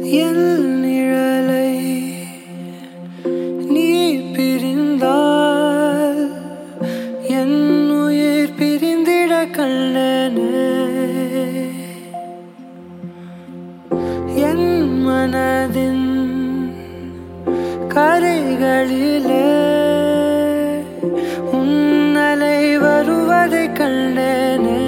என் நிழலை நீ பிரிந்தால் என் உயிர் பிரிந்திட கண்டனே என் மனதின் கரைகளிலே உன்னலை வருவதை கண்டனே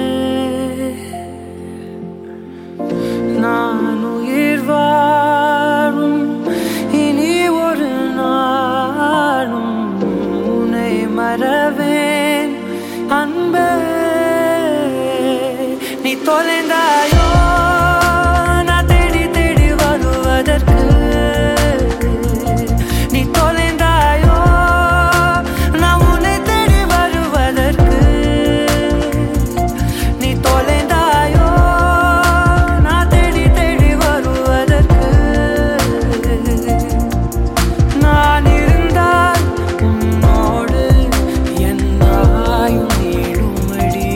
நான் உயிர் வாழும் இனி ஒரு நாளும் உன்னை மறவேன் அன்பே நீ தொலைந்தாயோ நான் தேடி தேடி வருவதற்கு நீ தொலைந்தாயோ நான் உன்னை தேடி வருவதற்கு நீ தொலைந்தாயோ நான் தேடி தேடி வருவதற்கு நான் இருந்தால் உன்னோடு என் ஆயுள் நீளுமடி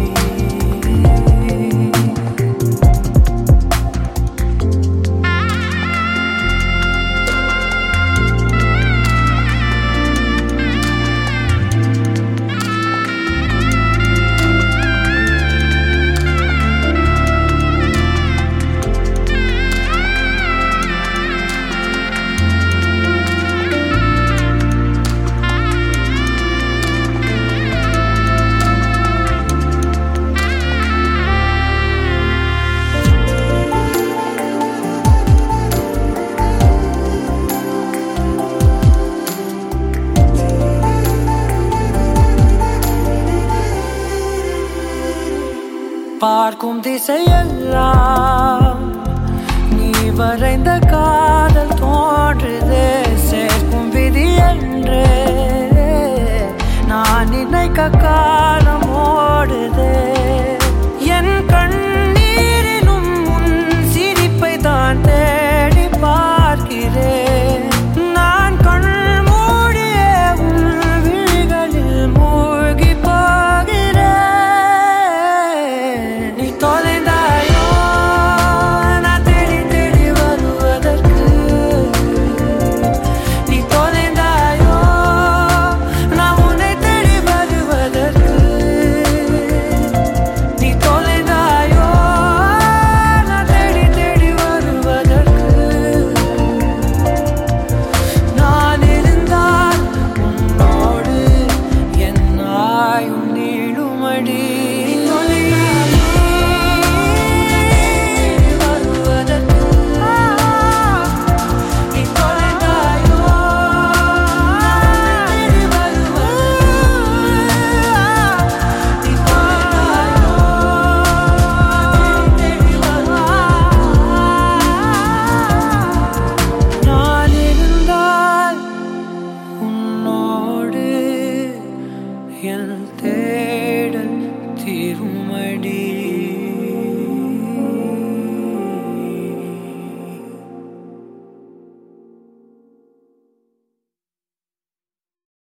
பார்க்கும் திசையெல்லாம் நீ வரைந்த காதல் தோன்றுதே சேர்க்கும் விதி என்றே நான் நினைக்க காலம் ஓடுதே